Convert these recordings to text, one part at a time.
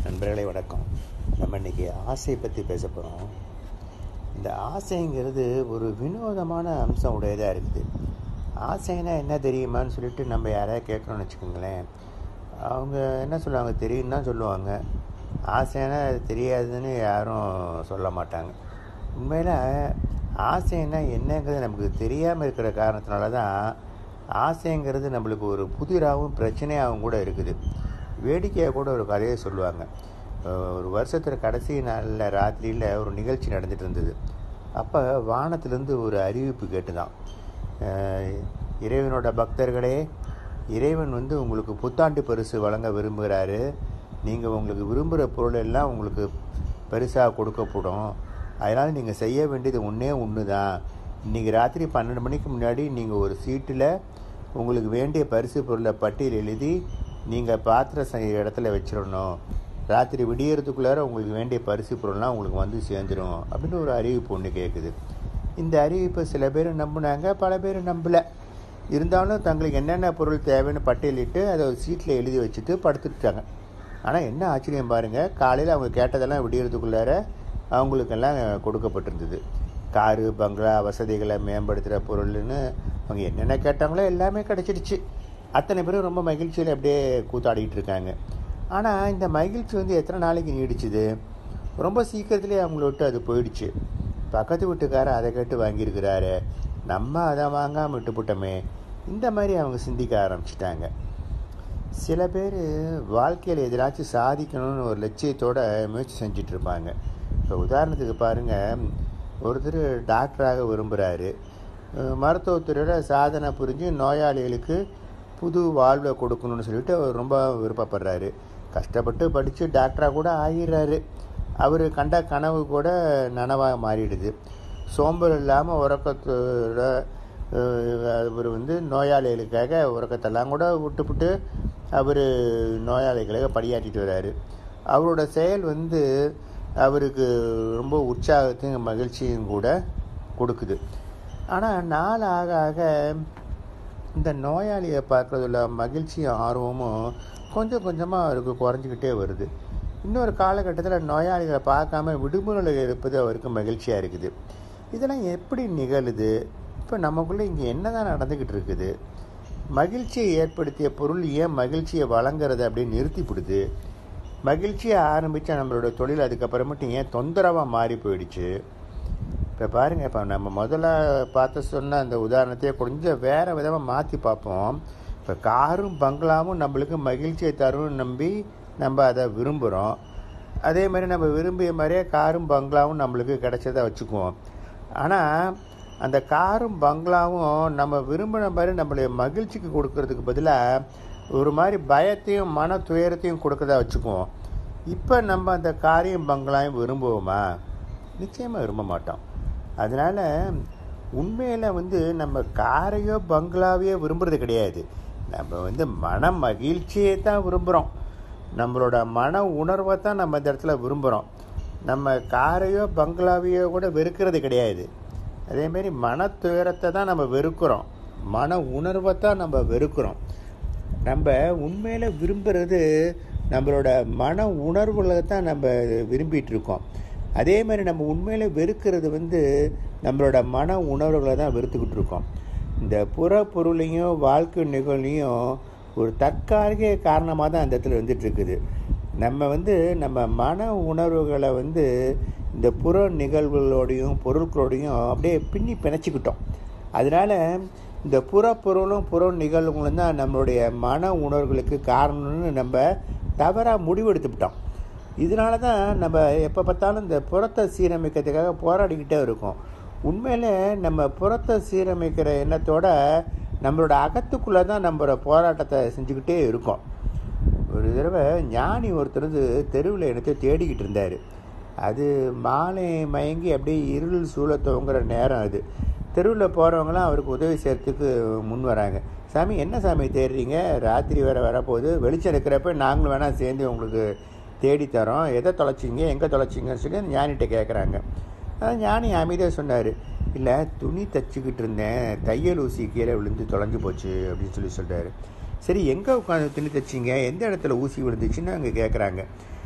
நண்பர்களே வணக்கம் நம்ம இன்னைக்கு ஆசை பற்றி பேச போகிறோம் இந்த ஆசைங்கிறது ஒரு வினோதமான அம்சம் உடையதாக இருக்குது ஆசைன்னா என்ன தெரியுமான்னு சொல்லிட்டு நம்ம யாராவது கேட்குறோம்னு வச்சுக்கோங்களேன் அவங்க என்ன சொல்லுவாங்க தெரியும் தான் சொல்லுவாங்க ஆசைன்னா அது தெரியாதுன்னு யாரும் சொல்ல மாட்டாங்க உண்மையில் ஆசைன்னா என்னங்கிறது நமக்கு தெரியாமல் இருக்கிற காரணத்தினால தான் ஆசைங்கிறது நம்மளுக்கு ஒரு புதிராகவும் பிரச்சனையாகவும் கூட இருக்குது வேடிக்கையாக கூட ஒரு கதையை சொல்லுவாங்க அஹ் ஒரு வருஷத்தில் கடைசி நாளில் ராத்திரியில் ஒரு நிகழ்ச்சி நடந்துட்டு இருந்தது அப்போ வானத்திலேருந்து ஒரு அறிவிப்பு கேட்டுதான் அஹ் இறைவனோட பக்தர்களே இறைவன் வந்து உங்களுக்கு புத்தாண்டு பரிசு வழங்க விரும்புகிறாரு நீங்கள் உங்களுக்கு விரும்புகிற பொருள் எல்லாம் உங்களுக்கு பரிசாக கொடுக்கப்படும் அதனால் நீங்கள் செய்ய வேண்டியது ஒன்றே ஒன்று தான் இன்றைக்கி ராத்திரி பன்னெண்டு மணிக்கு முன்னாடி நீங்கள் ஒரு சீட்டில் உங்களுக்கு வேண்டிய பரிசு பொருளை பட்டியல் எழுதி நீங்கள் பாத்திரம் செய்ய இடத்துல வச்சிடணும் ராத்திரி விடியறதுக்குள்ளார உங்களுக்கு வேண்டிய பரிசு பொருள்லாம் உங்களுக்கு வந்து சேர்ந்துடும் அப்படின்னு ஒரு அறிவிப்பு ஒன்று கேட்குது இந்த அறிவிப்பை சில பேர் நம்பினாங்க பல பேர் நம்பலை இருந்தாலும் தங்களுக்கு என்னென்ன பொருள் தேவைன்னு பட்டியலிட்டு அதை ஒரு சீட்டில் எழுதி வச்சுட்டு படுத்துட்டாங்க ஆனால் என்ன ஆச்சரியம் பாருங்கள் காலையில் அவங்க கேட்டதெல்லாம் விடியறதுக்குள்ளார அவங்களுக்கெல்லாம் கொடுக்கப்பட்டிருந்தது காரு பங்களா வசதிகளை மேம்படுத்துகிற பொருள்னு அவங்க என்னென்ன கேட்டாங்களோ எல்லாமே கிடச்சிடுச்சு அத்தனை பேரும் ரொம்ப மகிழ்ச்சியில் அப்படியே கூத்தாடிட்டு இருக்காங்க ஆனால் இந்த மகிழ்ச்சி வந்து எத்தனை நாளைக்கு நீடிச்சுது ரொம்ப சீக்கிரத்துலேயே அவங்கள விட்டு அது போயிடுச்சு பக்கத்து வீட்டுக்காரர் அதை கேட்டு வாங்கியிருக்கிறாரு நம்ம அதை வாங்காமல் விட்டுப்புட்டோமே இந்த மாதிரி அவங்க சிந்திக்க ஆரம்பிச்சிட்டாங்க சில பேர் வாழ்க்கையில் எதிராச்சும் சாதிக்கணும்னு ஒரு லட்சியத்தோட முயற்சி செஞ்சுட்டு இருப்பாங்க இப்போ உதாரணத்துக்கு பாருங்கள் ஒருத்தர் டாக்டராக விரும்புகிறாரு மருத்துவத்துறையோட சாதனை புரிஞ்சு நோயாளிகளுக்கு புது வாழ்வை கொடுக்கணும்னு சொல்லிட்டு அவர் ரொம்ப விருப்பப்படுறாரு கஷ்டப்பட்டு படித்து டாக்டராக கூட ஆகிடுறாரு அவர் கண்ட கனவு கூட நனவாக மாறிடுது சோம்பல் இல்லாமல் உறக்கத்தோட அவர் வந்து நோயாளிகளுக்காக உறக்கத்தெல்லாம் கூட விட்டுப்புட்டு அவர் நோயாளிகளுக்காக படியாட்டிட்டு வர்றாரு அவரோட செயல் வந்து அவருக்கு ரொம்ப உற்சாகத்தையும் மகிழ்ச்சியும் கூட கொடுக்குது ஆனால் நாள் ஆக ஆக இந்த நோயாளியை பார்க்குறதுல மகிழ்ச்சியும் ஆர்வமும் கொஞ்சம் கொஞ்சமாக அவருக்கு குறைஞ்சிக்கிட்டே வருது இன்னொரு காலகட்டத்தில் நோயாளிகளை பார்க்காம விடுமுறையில் இருப்பது அவருக்கு மகிழ்ச்சியாக இருக்குது இதெல்லாம் எப்படி நிகழுது இப்போ நமக்குள்ளே இங்கே என்ன தான் நடந்துக்கிட்டு இருக்குது மகிழ்ச்சியை ஏற்படுத்திய பொருள் ஏன் மகிழ்ச்சியை வழங்குறது அப்படின்னு நிறுத்திப்பிடுது மகிழ்ச்சியை ஆரம்பித்த நம்மளோட தொழில் அதுக்கப்புறமேட்டு ஏன் தொந்தரவாக மாறி போயிடுச்சு இப்போ பாருங்கள் இப்போ நம்ம முதல்ல பார்த்து சொன்ன அந்த உதாரணத்தையே கொஞ்சம் வேறு விதமாக மாற்றி பார்ப்போம் இப்போ காரும் பங்களாவும் நம்மளுக்கு மகிழ்ச்சியை தரும்னு நம்பி நம்ம அதை விரும்புகிறோம் அதே மாதிரி நம்ம விரும்பிய மாதிரியே காரும் பங்களாவும் நம்மளுக்கு கிடைச்சதை வச்சுக்குவோம் ஆனால் அந்த காரும் பங்களாவும் நம்ம விரும்பின மாதிரி நம்மளுடைய மகிழ்ச்சிக்கு கொடுக்கறதுக்கு பதிலாக ஒரு மாதிரி பயத்தையும் மன துயரத்தையும் கொடுக்கறதா வச்சுக்குவோம் இப்போ நம்ம அந்த காரையும் பங்களாயும் விரும்புவோமா நிச்சயமாக விரும்ப மாட்டோம் அதனால் உண்மையில் வந்து நம்ம காரையோ பங்களாவையோ விரும்புறது கிடையாது நம்ம வந்து மன மகிழ்ச்சியை தான் விரும்புகிறோம் நம்மளோட மன உணர்வை தான் நம்ம இந்த இடத்துல விரும்புகிறோம் நம்ம காரையோ பங்களாவையோ கூட வெறுக்கிறது கிடையாது அதேமாரி மன துயரத்தை தான் நம்ம வெறுக்கிறோம் மன உணர்வை தான் நம்ம வெறுக்கிறோம் நம்ம உண்மையில் விரும்புகிறது நம்மளோட மன உணர்வுகளை தான் நம்ம விரும்பிகிட்டு இருக்கோம் அதே மாதிரி நம்ம உண்மையில் வெறுக்கிறது வந்து நம்மளோட மன உணர்வுகளை தான் வெறுத்துக்கிட்டு இருக்கோம் இந்த புற பொருளையும் வாழ்க்கை நிகழ்வையும் ஒரு தற்காலிக காரணமாக தான் அந்த இடத்துல வந்துட்டு இருக்குது நம்ம வந்து நம்ம மன உணர்வுகளை வந்து இந்த புற நிகழ்வுகளோடையும் பொருட்களோடையும் அப்படியே பின்னி பிணைச்சிக்கிட்டோம் அதனால் இந்த புற பொருளும் புற நிகழ்வுகளும் தான் நம்மளுடைய மன உணர்வுகளுக்கு காரணம்னு நம்ம தவறாக முடிவெடுத்துவிட்டோம் இதனால தான் நம்ம எப்போ பார்த்தாலும் இந்த புறத்தை சீரமைக்கிறதுக்காக போராடிக்கிட்டே இருக்கோம் உண்மையில் நம்ம புறத்தை சீரமைக்கிற எண்ணத்தோட நம்மளோட அகத்துக்குள்ளே தான் நம்மளோட போராட்டத்தை செஞ்சுக்கிட்டே இருக்கோம் ஒரு தடவை ஞானி ஒருத்தர் வந்து தெருவில் என்னத்தை தேடிக்கிட்டு இருந்தார் அது மாலை மயங்கி அப்படியே இருள் சூழ துவங்குற நேரம் அது தெருவில் போகிறவங்களாம் அவருக்கு உதவி செய்கிறதுக்கு முன் வராங்க சாமி என்ன சாமி தேடுறீங்க ராத்திரி வேறு வரப்போகுது வெளிச்சம் இருக்கிறப்ப நாங்களும் வேணால் சேர்ந்து உங்களுக்கு தேடி தரோம் எதை தொலைச்சிங்க எங்கே தொலைச்சிங்கன்னு சொல்லி அந்த ஞானிகிட்ட கேட்குறாங்க அதான் ஞானி அமைதியாக சொன்னார் இல்லை துணி தச்சுக்கிட்டு இருந்தேன் தையல் ஊசி கீழே விழுந்து தொலைஞ்சு போச்சு அப்படின்னு சொல்லி சொல்கிறாரு சரி எங்கே உட்காந்து துணி தைச்சிங்க எந்த இடத்துல ஊசி விழுந்துச்சுன்னு அங்கே கேட்குறாங்க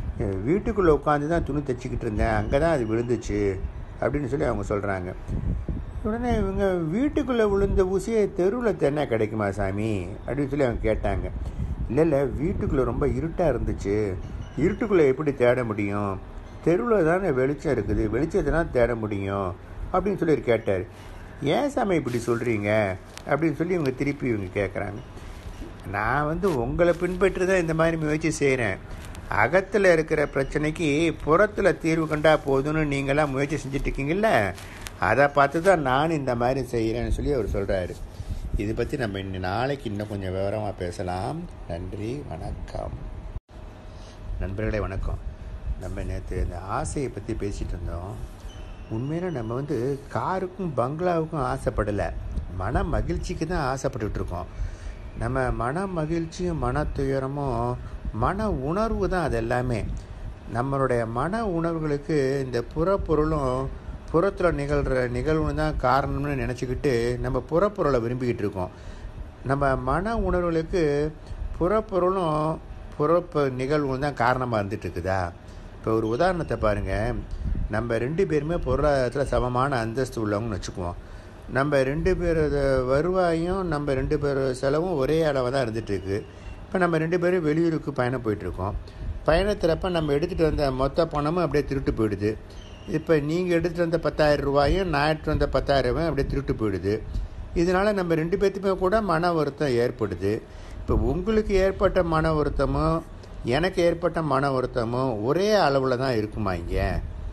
வீட்டுக்குள்ளே உட்காந்து தான் துணி தைச்சிக்கிட்டு இருந்தேன் அங்கே தான் அது விழுந்துச்சு அப்படின்னு சொல்லி அவங்க சொல்கிறாங்க உடனே இவங்க வீட்டுக்குள்ளே விழுந்த ஊசியை தெருவில் தென்ன கிடைக்குமா சாமி அப்படின்னு சொல்லி அவங்க கேட்டாங்க இல்லை இல்லை வீட்டுக்குள்ளே ரொம்ப இருட்டாக இருந்துச்சு இருட்டுக்குள்ளே எப்படி தேட முடியும் தெருவில் தானே வெளிச்சம் இருக்குது வெளிச்சத்தை தான் தேட முடியும் அப்படின்னு சொல்லி கேட்டார் ஏன் சாமி இப்படி சொல்கிறீங்க அப்படின்னு சொல்லி இவங்க திருப்பி இவங்க கேட்குறாங்க நான் வந்து உங்களை பின்பற்றி தான் இந்த மாதிரி முயற்சி செய்கிறேன் அகத்தில் இருக்கிற பிரச்சனைக்கு புறத்தில் தீர்வு கண்டா போதும்னு நீங்களாம் முயற்சி செஞ்சிட்ருக்கீங்கல்ல அதை பார்த்து தான் நான் இந்த மாதிரி செய்கிறேன்னு சொல்லி அவர் சொல்கிறாரு இதை பற்றி நம்ம இன்னும் நாளைக்கு இன்னும் கொஞ்சம் விவரமாக பேசலாம் நன்றி வணக்கம் நண்பர்களே வணக்கம் நம்ம நேற்று இந்த ஆசையை பற்றி பேசிகிட்டு இருந்தோம் உண்மையில நம்ம வந்து காருக்கும் பங்களாவுக்கும் ஆசைப்படலை மன மகிழ்ச்சிக்கு தான் ஆசைப்பட்டுட்டு இருக்கோம் நம்ம மன மகிழ்ச்சியும் மன துயரமும் மன உணர்வு தான் அது எல்லாமே நம்மளுடைய மன உணர்வுகளுக்கு இந்த புறப்பொருளும் புறத்தில் நிகழ்கிற நிகழ்வு தான் காரணம்னு நினச்சிக்கிட்டு நம்ம புறப்பொருளை விரும்பிக்கிட்டு இருக்கோம் நம்ம மன உணர்வுகளுக்கு புறப்பொருளும் புறப்ப நிகழ்வும் தான் காரணமாக இருந்துட்டு இருக்குதா இப்போ ஒரு உதாரணத்தை பாருங்கள் நம்ம ரெண்டு பேருமே பொருளாதாரத்தில் சமமான அந்தஸ்து உள்ளவங்கன்னு வச்சுக்குவோம் நம்ம ரெண்டு பேர் வருவாயும் நம்ம ரெண்டு பேர் செலவும் ஒரே அளவாக தான் இருந்துகிட்ருக்கு இப்போ நம்ம ரெண்டு பேரும் வெளியூருக்கு பயணம் போயிட்டுருக்கோம் பயணத்துறப்ப நம்ம எடுத்துகிட்டு வந்த மொத்த பணமும் அப்படியே திருட்டு போயிடுது இப்போ நீங்கள் எடுத்துகிட்டு வந்த பத்தாயிரம் ரூபாயும் நான் எடுத்துகிட்டு வந்த பத்தாயிரம் ரூபாயும் அப்படியே திருட்டு போயிடுது இதனால் நம்ம ரெண்டு பேர்த்துக்குமே கூட மன வருத்தம் ஏற்படுது இப்போ உங்களுக்கு ஏற்பட்ட மன வருத்தமும் எனக்கு ஏற்பட்ட மன வருத்தமும் ஒரே அளவில் தான் இருக்குமா இங்கே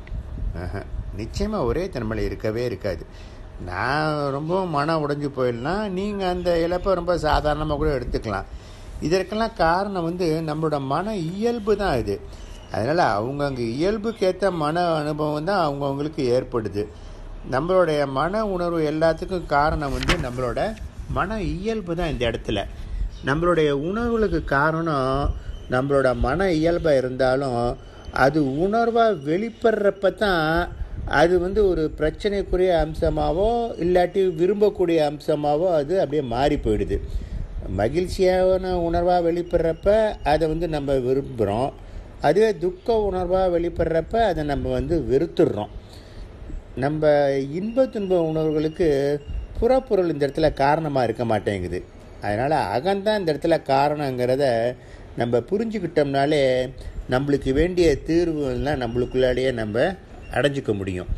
நிச்சயமாக ஒரே தன்மையில் இருக்கவே இருக்காது நான் ரொம்பவும் மனம் உடைஞ்சு போயிடலாம் நீங்கள் அந்த இழப்பை ரொம்ப சாதாரணமாக கூட எடுத்துக்கலாம் இதற்கெல்லாம் காரணம் வந்து நம்மளோட மன இயல்பு தான் இது அதனால் அவங்கவுங்க இயல்புக்கேற்ற மன அனுபவம் தான் அவங்கவுங்களுக்கு ஏற்படுது நம்மளுடைய மன உணர்வு எல்லாத்துக்கும் காரணம் வந்து நம்மளோட மன இயல்பு தான் இந்த இடத்துல நம்மளுடைய உணர்வுகளுக்கு காரணம் நம்மளோட மன இயல்பாக இருந்தாலும் அது உணர்வாக வெளிப்படுறப்ப தான் அது வந்து ஒரு பிரச்சனைக்குரிய அம்சமாகவோ இல்லாட்டி விரும்பக்கூடிய அம்சமாகவோ அது அப்படியே மாறி போயிடுது மகிழ்ச்சியான உணர்வாக வெளிப்படுறப்ப அதை வந்து நம்ம விரும்புகிறோம் அதுவே துக்க உணர்வாக வெளிப்படுறப்ப அதை நம்ம வந்து வெறுத்துடுறோம் நம்ம இன்ப துன்ப உணர்வுகளுக்கு புறப்பொருள் இந்த இடத்துல காரணமாக இருக்க மாட்டேங்குது அதனால் அகந்தான் இந்த இடத்துல காரணங்கிறத நம்ம புரிஞ்சுக்கிட்டோம்னாலே நம்மளுக்கு வேண்டிய தீர்வுலாம் நம்மளுக்குள்ளாலேயே நம்ம அடைஞ்சிக்க முடியும்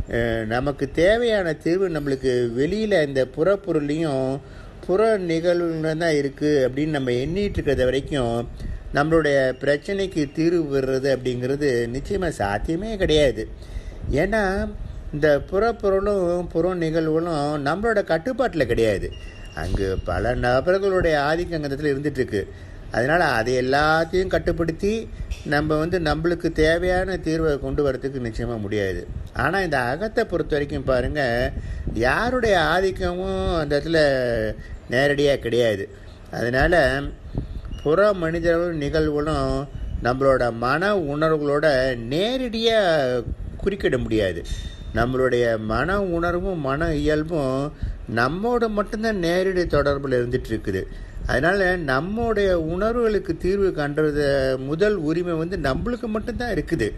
நமக்கு தேவையான தீர்வு நம்மளுக்கு வெளியில் இந்த புறப்பொருளையும் புற நிகழ்வுல தான் இருக்குது அப்படின்னு நம்ம எண்ணிட்டு இருக்கிறத வரைக்கும் நம்மளுடைய பிரச்சனைக்கு தீர்வு பெறுறது அப்படிங்கிறது நிச்சயமாக சாத்தியமே கிடையாது ஏன்னா இந்த புறப்பொருளும் புற நிகழ்வுகளும் நம்மளோட கட்டுப்பாட்டில் கிடையாது அங்கு பல நபர்களுடைய ஆதிக்கங்கத்தில் இருந்துகிட்ருக்கு அதனால் அதை எல்லாத்தையும் கட்டுப்படுத்தி நம்ம வந்து நம்மளுக்கு தேவையான தீர்வை கொண்டு வரத்துக்கு நிச்சயமாக முடியாது ஆனால் இந்த அகத்தை பொறுத்த வரைக்கும் பாருங்கள் யாருடைய ஆதிக்கமும் அந்த இடத்துல நேரடியாக கிடையாது அதனால் புற மனிதர்களும் நிகழ்வுகளும் நம்மளோட மன உணர்வுகளோட நேரடியாக குறுக்கிட முடியாது நம்மளுடைய மன உணர்வும் மன இயல்பும் நம்மோட மட்டும்தான் நேரடி தொடர்பில் இருந்துட்டு இருக்குது அதனால் நம்முடைய உணர்வுகளுக்கு தீர்வு காண்றது முதல் உரிமை வந்து நம்மளுக்கு மட்டும்தான் இருக்குது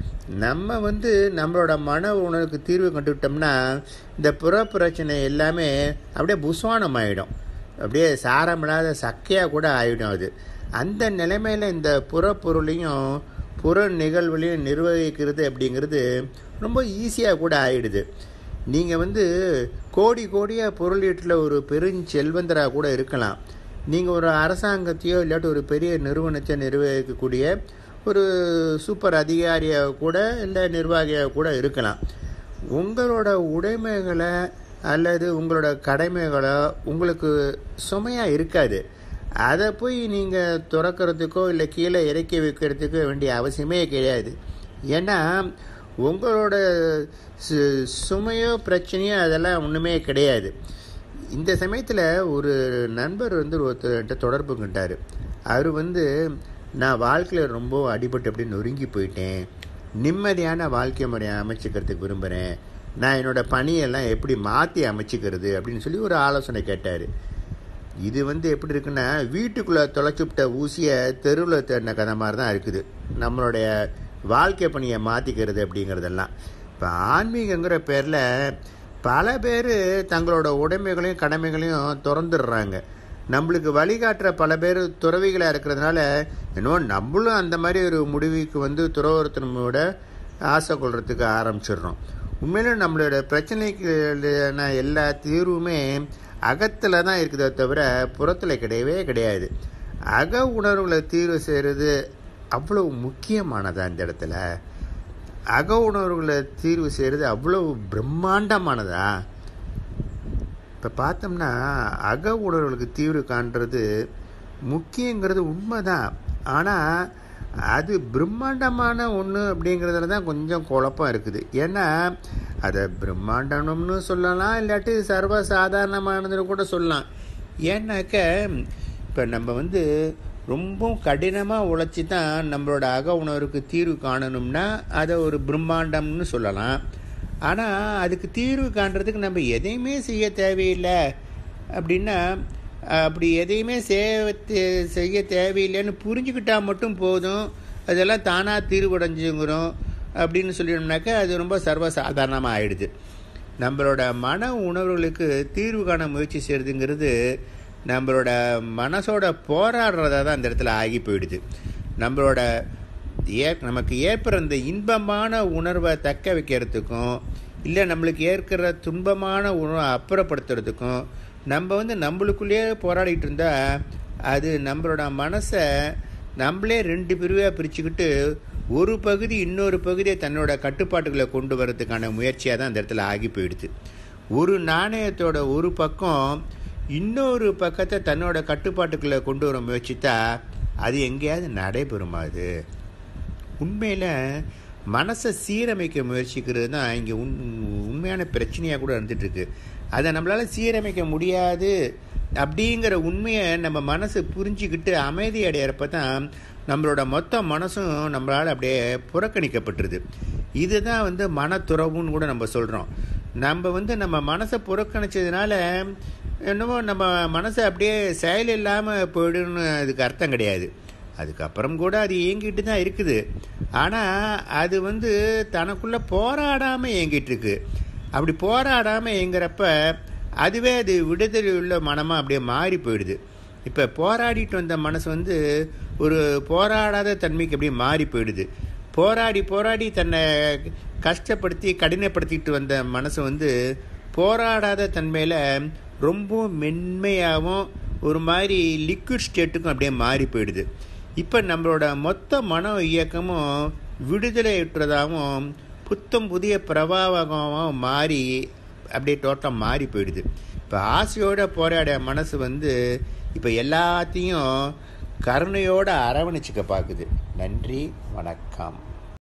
நம்ம வந்து நம்மளோட மன உணர்வுக்கு தீர்வு கண்டுவிட்டோம்னா இந்த புற பிரச்சனை எல்லாமே அப்படியே புஸ்வானம் ஆகிடும் அப்படியே சாரமில்லாத சக்கையாக கூட ஆகிடும் அது அந்த நிலைமையில் இந்த புறப்பொருளையும் புற நிகழ்வுலையும் நிர்வகிக்கிறது அப்படிங்கிறது ரொம்ப ஈஸியாக கூட ஆயிடுது நீங்கள் வந்து கோடி கோடியாக பொருளீட்டில் ஒரு பெருஞ்செல்வந்தராக கூட இருக்கலாம் நீங்கள் ஒரு அரசாங்கத்தையோ இல்லாட்டி ஒரு பெரிய நிறுவனத்தை நிர்வகிக்கக்கூடிய ஒரு சூப்பர் அதிகாரியாக கூட இல்லை நிர்வாகியாக கூட இருக்கலாம் உங்களோட உடைமைகளை அல்லது உங்களோட கடமைகளோ உங்களுக்கு சுமையாக இருக்காது அதை போய் நீங்கள் துறக்கிறதுக்கோ இல்லை கீழே இறக்கி வைக்கிறதுக்கோ வேண்டிய அவசியமே கிடையாது ஏன்னா உங்களோட சுமையோ பிரச்சனையோ அதெல்லாம் ஒன்றுமே கிடையாது இந்த சமயத்தில் ஒரு நண்பர் வந்து ஒருத்தர்கிட்ட தொடர்பு கொண்டார் அவர் வந்து நான் வாழ்க்கையில் ரொம்ப அடிபட்டு அப்படி நொறுங்கி போயிட்டேன் நிம்மதியான வாழ்க்கை முறையை அமைச்சிக்கிறதுக்கு விரும்புகிறேன் நான் என்னோடய பணியெல்லாம் எப்படி மாற்றி அமைச்சிக்கிறது அப்படின்னு சொல்லி ஒரு ஆலோசனை கேட்டார் இது வந்து எப்படி இருக்குன்னா வீட்டுக்குள்ளே தொலைச்சுவிட்ட ஊசியை தெருவில் தேடின கதை மாதிரி தான் இருக்குது நம்மளுடைய வாழ்க்கை பணியை மாற்றிக்கிறது அப்படிங்கிறதெல்லாம் இப்போ ஆன்மீகங்கிற பேரில் பல பேர் தங்களோட உடைமைகளையும் கடமைகளையும் திறந்துடுறாங்க நம்மளுக்கு வழிகாட்டுற பல பேர் துறவிகளாக இருக்கிறதுனால இன்னும் நம்மளும் அந்த மாதிரி ஒரு முடிவுக்கு வந்து துறவரத்தினோட ஆசை கொள்றதுக்கு ஆரம்பிச்சிடுறோம் உண்மையில நம்மளோட பிரச்சனைக்கு எல்லா தீர்வுமே அகத்தில் தான் இருக்குதே தவிர புறத்தில் கிடையவே கிடையாது அக உணர்வுகளை தீர்வு செய்கிறது அவ்வளவு முக்கியமானதா இந்த இடத்துல அக உணர்வுகளை தீர்வு செய்கிறது அவ்வளவு பிரம்மாண்டமானதா இப்போ பார்த்தோம்னா அக உணர்வுகளுக்கு தீர்வு காண்றது முக்கியங்கிறது உண்மைதான் ஆனால் அது பிரம்மாண்டமான ஒன்று அப்படிங்கிறதுல தான் கொஞ்சம் குழப்பம் இருக்குது ஏன்னா அதை பிரம்மாண்டம்னு சொல்லலாம் இல்லாட்டி சர்வசாதாரணமானதுன்னு கூட சொல்லலாம் ஏன்னாக்க இப்போ நம்ம வந்து ரொம்ப கடினமாக உழைச்சி தான் நம்மளோட அக உணர்வுக்கு தீர்வு காணணும்னா அதை ஒரு பிரம்மாண்டம்னு சொல்லலாம் ஆனால் அதுக்கு தீர்வு காண்றதுக்கு நம்ம எதையுமே செய்ய தேவையில்லை அப்படின்னா அப்படி எதையுமே செய்ய தேவையில்லைன்னு புரிஞ்சுக்கிட்டா மட்டும் போதும் அதெல்லாம் தானாக தீர்வடைஞ்சுங்கிறோம் அப்படின்னு சொல்லிட்டோம்னாக்கா அது ரொம்ப சர்வசாதாரணமாக ஆயிடுது நம்மளோட மன உணர்வுகளுக்கு தீர்வு காண முயற்சி செய்கிறதுங்கிறது நம்மளோட மனசோட போராடுறதா தான் அந்த இடத்துல ஆகி போயிடுது நம்மளோட ஏ நமக்கு ஏற்படுற இந்த இன்பமான உணர்வை தக்க வைக்கிறதுக்கும் இல்லை நம்மளுக்கு ஏற்கிற துன்பமான உணர்வை அப்புறப்படுத்துறதுக்கும் நம்ம வந்து நம்மளுக்குள்ளேயே போராடிட்டு இருந்தால் அது நம்மளோட மனசை நம்மளே ரெண்டு பிரிவாக பிரிச்சுக்கிட்டு ஒரு பகுதி இன்னொரு பகுதியை தன்னோட கட்டுப்பாட்டுகளை கொண்டு வரதுக்கான முயற்சியாக தான் அந்த இடத்துல ஆகி போயிடுது ஒரு நாணயத்தோட ஒரு பக்கம் இன்னொரு பக்கத்தை தன்னோட கட்டுப்பாட்டுக்குள்ளே கொண்டு வர முயற்சித்தா அது எங்கேயாவது நடைபெறுமா அது உண்மையில் மனசை சீரமைக்க முயற்சிக்கிறது தான் இங்கே உண் உண்மையான பிரச்சனையாக கூட இருந்துகிட்ருக்கு அதை நம்மளால் சீரமைக்க முடியாது அப்படிங்கிற உண்மையை நம்ம மனசு புரிஞ்சுக்கிட்டு அமைதி அடையிறப்ப தான் நம்மளோட மொத்த மனசும் நம்மளால் அப்படியே புறக்கணிக்கப்பட்டுருது இதுதான் வந்து மனத்துறவுன்னு கூட நம்ம சொல்கிறோம் நம்ம வந்து நம்ம மனசை புறக்கணிச்சதுனால என்னமோ நம்ம மனசை அப்படியே செயல் இல்லாமல் போயிடுன்னு அதுக்கு அர்த்தம் கிடையாது அதுக்கப்புறம் கூட அது இயங்கிட்டு தான் இருக்குது ஆனால் அது வந்து தனக்குள்ளே போராடாமல் இயங்கிட்டு இருக்கு அப்படி போராடாமல் இயங்குறப்ப அதுவே அது விடுதலை உள்ள மனமாக அப்படியே மாறி போயிடுது இப்போ போராடிட்டு வந்த மனசு வந்து ஒரு போராடாத தன்மைக்கு அப்படியே மாறி போயிடுது போராடி போராடி தன்னை கஷ்டப்படுத்தி கடினப்படுத்திட்டு வந்த மனசு வந்து போராடாத தன்மையில் ரொம்ப மென்மையாகவும் ஒரு மாதிரி லிக்விட் ஸ்டேட்டுக்கும் அப்படியே மாறி போயிடுது இப்போ நம்மளோட மொத்த மன இயக்கமும் விடுதலையுற்றதாகவும் புத்தம் புதிய பிரபாவகமாகவும் மாறி அப்படியே டோட்டம் மாறி போயிடுது இப்போ ஆசையோட போராட மனசு வந்து இப்போ எல்லாத்தையும் கருணையோடு அரவணைச்சிக்க பார்க்குது நன்றி வணக்கம்